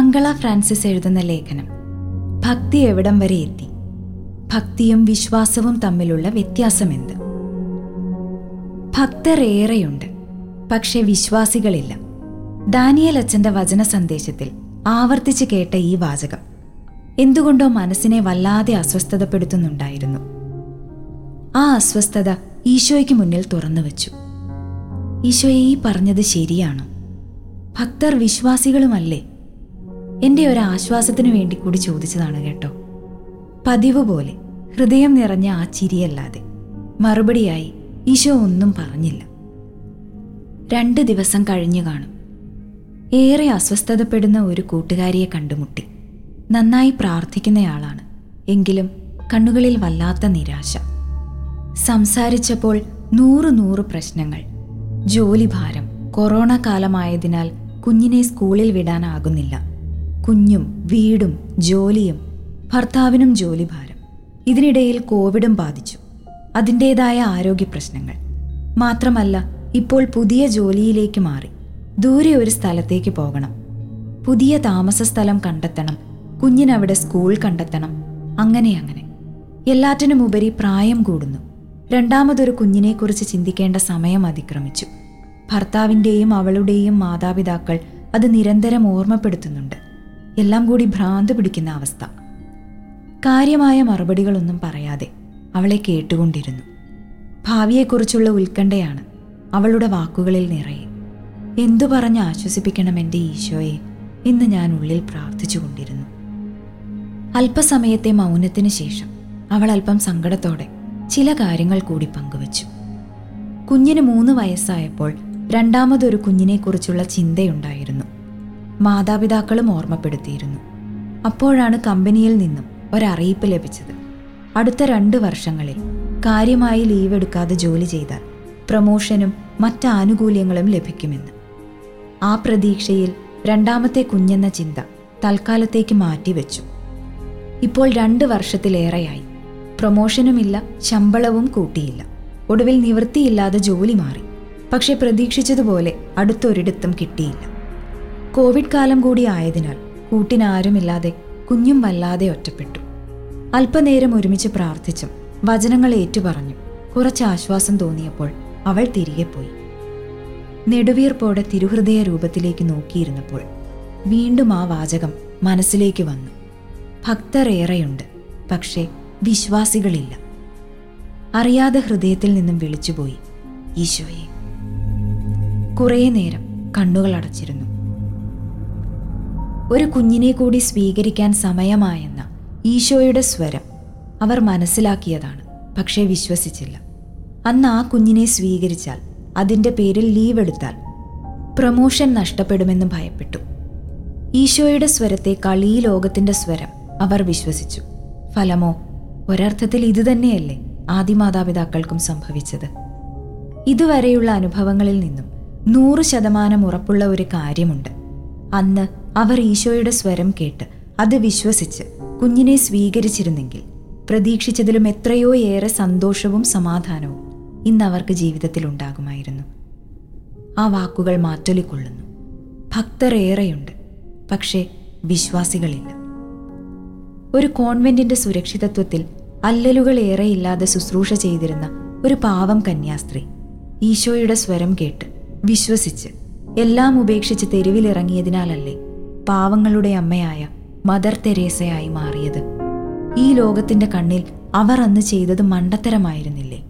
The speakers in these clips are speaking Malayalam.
മംഗള ഫ്രാൻസിസ് എഴുതുന്ന ലേഖനം ഭക്തി എവിടം വരെ എത്തി ഭക്തിയും വിശ്വാസവും തമ്മിലുള്ള വ്യത്യാസമെന്ത് ഭക്തർ ഏറെയുണ്ട് പക്ഷെ വിശ്വാസികളില്ല ദാനിയൽ അച്ഛന്റെ വചന സന്ദേശത്തിൽ ആവർത്തിച്ച് കേട്ട ഈ വാചകം എന്തുകൊണ്ടോ മനസ്സിനെ വല്ലാതെ അസ്വസ്ഥതപ്പെടുത്തുന്നുണ്ടായിരുന്നു ആ അസ്വസ്ഥത ഈശോയ്ക്ക് മുന്നിൽ തുറന്നു വച്ചു ഈശോയെ ഈ പറഞ്ഞത് ശരിയാണോ ഭക്തർ വിശ്വാസികളുമല്ലേ എന്റെ ഒരു ആശ്വാസത്തിനു വേണ്ടി കൂടി ചോദിച്ചതാണ് കേട്ടോ പതിവ് പോലെ ഹൃദയം നിറഞ്ഞ ആ ചിരിയല്ലാതെ മറുപടിയായി ഈശോ ഒന്നും പറഞ്ഞില്ല രണ്ട് ദിവസം കഴിഞ്ഞു കാണും ഏറെ അസ്വസ്ഥതപ്പെടുന്ന ഒരു കൂട്ടുകാരിയെ കണ്ടുമുട്ടി നന്നായി പ്രാർത്ഥിക്കുന്നയാളാണ് എങ്കിലും കണ്ണുകളിൽ വല്ലാത്ത നിരാശ സംസാരിച്ചപ്പോൾ നൂറ് നൂറ് പ്രശ്നങ്ങൾ ജോലിഭാരം കൊറോണ കാലമായതിനാൽ കുഞ്ഞിനെ സ്കൂളിൽ വിടാനാകുന്നില്ല കുഞ്ഞും വീടും ജോലിയും ഭർത്താവിനും ജോലിഭാരം ഇതിനിടയിൽ കോവിഡും ബാധിച്ചു അതിൻ്റേതായ ആരോഗ്യ പ്രശ്നങ്ങൾ മാത്രമല്ല ഇപ്പോൾ പുതിയ ജോലിയിലേക്ക് മാറി ദൂരെ ഒരു സ്ഥലത്തേക്ക് പോകണം പുതിയ താമസ സ്ഥലം കണ്ടെത്തണം കുഞ്ഞിനവിടെ സ്കൂൾ കണ്ടെത്തണം അങ്ങനെ അങ്ങനെ എല്ലാറ്റിനുമുപരി പ്രായം കൂടുന്നു രണ്ടാമതൊരു കുഞ്ഞിനെക്കുറിച്ച് ചിന്തിക്കേണ്ട സമയം അതിക്രമിച്ചു ഭർത്താവിൻ്റെയും അവളുടെയും മാതാപിതാക്കൾ അത് നിരന്തരം ഓർമ്മപ്പെടുത്തുന്നുണ്ട് എല്ലാം കൂടി ഭ്രാന്ത് പിടിക്കുന്ന അവസ്ഥ കാര്യമായ മറുപടികളൊന്നും പറയാതെ അവളെ കേട്ടുകൊണ്ടിരുന്നു ഭാവിയെക്കുറിച്ചുള്ള ഉത്കണ്ഠയാണ് അവളുടെ വാക്കുകളിൽ നിറയെ എന്തു പറഞ്ഞ് ആശ്വസിപ്പിക്കണം എൻ്റെ ഈശോയെ എന്ന് ഞാൻ ഉള്ളിൽ പ്രാർത്ഥിച്ചുകൊണ്ടിരുന്നു അല്പസമയത്തെ മൗനത്തിന് ശേഷം അവൾ അല്പം സങ്കടത്തോടെ ചില കാര്യങ്ങൾ കൂടി പങ്കുവച്ചു കുഞ്ഞിന് മൂന്ന് വയസ്സായപ്പോൾ രണ്ടാമതൊരു കുഞ്ഞിനെക്കുറിച്ചുള്ള ചിന്തയുണ്ടായിരുന്നു മാതാപിതാക്കളും ഓർമ്മപ്പെടുത്തിയിരുന്നു അപ്പോഴാണ് കമ്പനിയിൽ നിന്നും ഒരറിയിപ്പ് ലഭിച്ചത് അടുത്ത രണ്ട് വർഷങ്ങളിൽ കാര്യമായി ലീവ് എടുക്കാതെ ജോലി ചെയ്താൽ പ്രമോഷനും മറ്റ് ആനുകൂല്യങ്ങളും ലഭിക്കുമെന്ന് ആ പ്രതീക്ഷയിൽ രണ്ടാമത്തെ കുഞ്ഞെന്ന ചിന്ത തൽക്കാലത്തേക്ക് മാറ്റിവെച്ചു ഇപ്പോൾ രണ്ട് വർഷത്തിലേറെയായി പ്രൊമോഷനുമില്ല ശമ്പളവും കൂട്ടിയില്ല ഒടുവിൽ നിവൃത്തിയില്ലാതെ ജോലി മാറി പക്ഷെ പ്രതീക്ഷിച്ചതുപോലെ അടുത്തൊരിടത്തും കിട്ടിയില്ല കോവിഡ് കാലം കൂടി ആയതിനാൽ കൂട്ടിനാരുമില്ലാതെ കുഞ്ഞും വല്ലാതെ ഒറ്റപ്പെട്ടു അല്പനേരം ഒരുമിച്ച് പ്രാർത്ഥിച്ചും വചനങ്ങൾ ഏറ്റുപറഞ്ഞു കുറച്ച് ആശ്വാസം തോന്നിയപ്പോൾ അവൾ തിരികെ പോയി നെടുവീർപ്പോടെ തിരുഹൃദയ രൂപത്തിലേക്ക് നോക്കിയിരുന്നപ്പോൾ വീണ്ടും ആ വാചകം മനസ്സിലേക്ക് വന്നു ഭക്തർ ഏറെയുണ്ട് പക്ഷേ വിശ്വാസികളില്ല അറിയാതെ ഹൃദയത്തിൽ നിന്നും വിളിച്ചുപോയി ഈശോയെ കുറേ നേരം കണ്ണുകൾ അടച്ചിരുന്നു ഒരു കുഞ്ഞിനെ കൂടി സ്വീകരിക്കാൻ സമയമായെന്ന ഈശോയുടെ സ്വരം അവർ മനസ്സിലാക്കിയതാണ് പക്ഷേ വിശ്വസിച്ചില്ല അന്ന് ആ കുഞ്ഞിനെ സ്വീകരിച്ചാൽ അതിൻ്റെ പേരിൽ ലീവ് എടുത്താൽ പ്രമോഷൻ നഷ്ടപ്പെടുമെന്ന് ഭയപ്പെട്ടു ഈശോയുടെ സ്വരത്തേക്കാൾ ഈ ലോകത്തിന്റെ സ്വരം അവർ വിശ്വസിച്ചു ഫലമോ ഒരർത്ഥത്തിൽ ഇതുതന്നെയല്ലേ ആദിമാതാപിതാക്കൾക്കും സംഭവിച്ചത് ഇതുവരെയുള്ള അനുഭവങ്ങളിൽ നിന്നും നൂറ് ശതമാനം ഉറപ്പുള്ള ഒരു കാര്യമുണ്ട് അന്ന് അവർ ഈശോയുടെ സ്വരം കേട്ട് അത് വിശ്വസിച്ച് കുഞ്ഞിനെ സ്വീകരിച്ചിരുന്നെങ്കിൽ പ്രതീക്ഷിച്ചതിലും എത്രയോ ഏറെ സന്തോഷവും സമാധാനവും ഇന്ന് അവർക്ക് ജീവിതത്തിൽ ഉണ്ടാകുമായിരുന്നു ആ വാക്കുകൾ മാറ്റൊലിക്കൊള്ളുന്നു ഭക്തർ ഏറെയുണ്ട് പക്ഷേ വിശ്വാസികളില്ല ഒരു കോൺവെന്റിന്റെ സുരക്ഷിതത്വത്തിൽ അല്ലലുകൾ ഏറെയില്ലാതെ ശുശ്രൂഷ ചെയ്തിരുന്ന ഒരു പാവം കന്യാസ്ത്രീ ഈശോയുടെ സ്വരം കേട്ട് വിശ്വസിച്ച് എല്ലാം ഉപേക്ഷിച്ച് തെരുവിലിറങ്ങിയതിനാലല്ലേ പാവങ്ങളുടെ അമ്മയായ മദർ തെരേസയായി മാറിയത് ഈ ലോകത്തിന്റെ കണ്ണിൽ അവർ അന്ന് ചെയ്തത് മണ്ടത്തരമായിരുന്നില്ലേ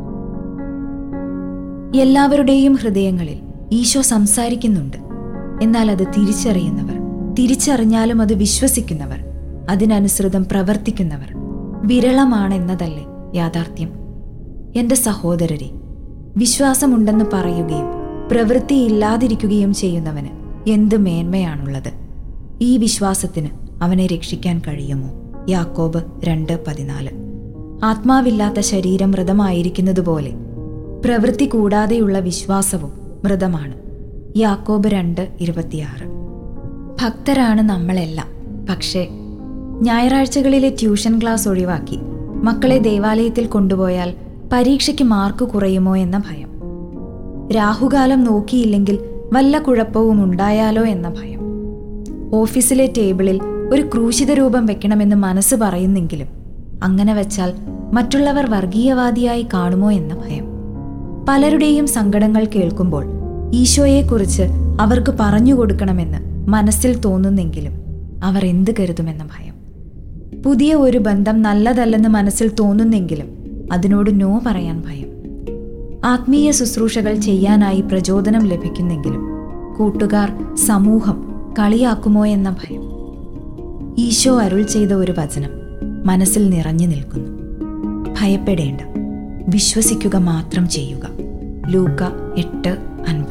എല്ലാവരുടെയും ഹൃദയങ്ങളിൽ ഈശോ സംസാരിക്കുന്നുണ്ട് എന്നാൽ അത് തിരിച്ചറിയുന്നവർ തിരിച്ചറിഞ്ഞാലും അത് വിശ്വസിക്കുന്നവർ അതിനനുസൃതം പ്രവർത്തിക്കുന്നവർ വിരളമാണെന്നതല്ലേ യാഥാർത്ഥ്യം എന്റെ സഹോദരരെ വിശ്വാസമുണ്ടെന്ന് പറയുകയും പ്രവൃത്തിയില്ലാതിരിക്കുകയും ചെയ്യുന്നവന് എന്ത് മേന്മയാണുള്ളത് ഈ വിശ്വാസത്തിന് അവനെ രക്ഷിക്കാൻ കഴിയുമോ യാക്കോബ് രണ്ട് പതിനാല് ആത്മാവില്ലാത്ത ശരീരം മൃതമായിരിക്കുന്നതുപോലെ പ്രവൃത്തി കൂടാതെയുള്ള വിശ്വാസവും മൃതമാണ് യാക്കോബ് രണ്ട് ഇരുപത്തിയാറ് ഭക്തരാണ് നമ്മളെല്ലാം പക്ഷേ ഞായറാഴ്ചകളിലെ ട്യൂഷൻ ക്ലാസ് ഒഴിവാക്കി മക്കളെ ദേവാലയത്തിൽ കൊണ്ടുപോയാൽ പരീക്ഷയ്ക്ക് മാർക്ക് കുറയുമോ എന്ന ഭയം രാഹുകാലം നോക്കിയില്ലെങ്കിൽ വല്ല കുഴപ്പവും ഉണ്ടായാലോ എന്ന ഭയം ഓഫീസിലെ ടേബിളിൽ ഒരു ക്രൂശിത രൂപം വെക്കണമെന്ന് മനസ്സ് പറയുന്നെങ്കിലും അങ്ങനെ വച്ചാൽ മറ്റുള്ളവർ വർഗീയവാദിയായി കാണുമോ എന്ന ഭയം പലരുടെയും സങ്കടങ്ങൾ കേൾക്കുമ്പോൾ ഈശോയെക്കുറിച്ച് അവർക്ക് പറഞ്ഞു കൊടുക്കണമെന്ന് മനസ്സിൽ തോന്നുന്നെങ്കിലും അവർ എന്ത് കരുതുമെന്ന ഭയം പുതിയ ഒരു ബന്ധം നല്ലതല്ലെന്ന് മനസ്സിൽ തോന്നുന്നെങ്കിലും അതിനോട് നോ പറയാൻ ഭയം ആത്മീയ ശുശ്രൂഷകൾ ചെയ്യാനായി പ്രചോദനം ലഭിക്കുന്നെങ്കിലും കൂട്ടുകാർ സമൂഹം കളിയാക്കുമോ എന്ന ഭയം ഈശോ അരുൾ ചെയ്ത ഒരു വചനം മനസ്സിൽ നിറഞ്ഞു നിൽക്കുന്നു ഭയപ്പെടേണ്ട വിശ്വസിക്കുക മാത്രം ചെയ്യുക ലൂക്ക എട്ട് അൻപത്